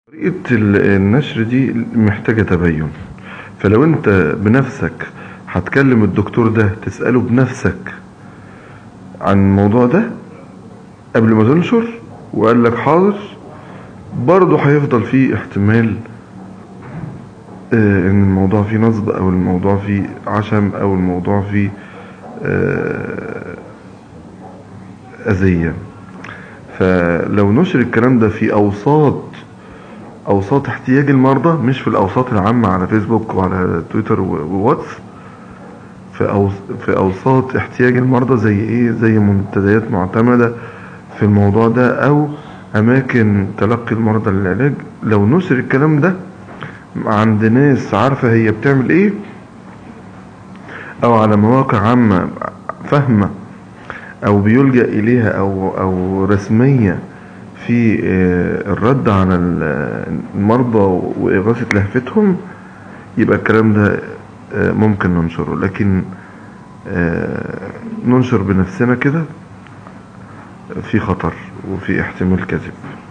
طريقة ال- النشر دي محتاجة تبين فلو انت بنفسك هتكلم الدكتور ده تسأله بنفسك عن الموضوع ده قبل ما تنشر وقال لك حاضر برضه هيفضل فيه احتمال آه، ان الموضوع فيه نصب او الموضوع فيه عشم او الموضوع فيه آه، اذية فلو نشر الكلام ده في اوساط اوساط احتياج المرضى مش في الاوساط العامة على فيسبوك وعلى تويتر و- وواتس في أوس في اوساط احتياج المرضى زي ايه زي منتديات معتمدة في الموضوع ده او اماكن تلقي المرضى للعلاج لو نشر الكلام ده عند ناس عارفة هي بتعمل ايه او على مواقع عامة فاهمة او بيلجأ اليها او او رسمية في آه، الرد على ال- المرضى واغاثة لهفتهم يبقى الكلام ده آه، ممكن ننشره لكن آه، ننشر بنفسنا كده في خطر وفي احتمال كذب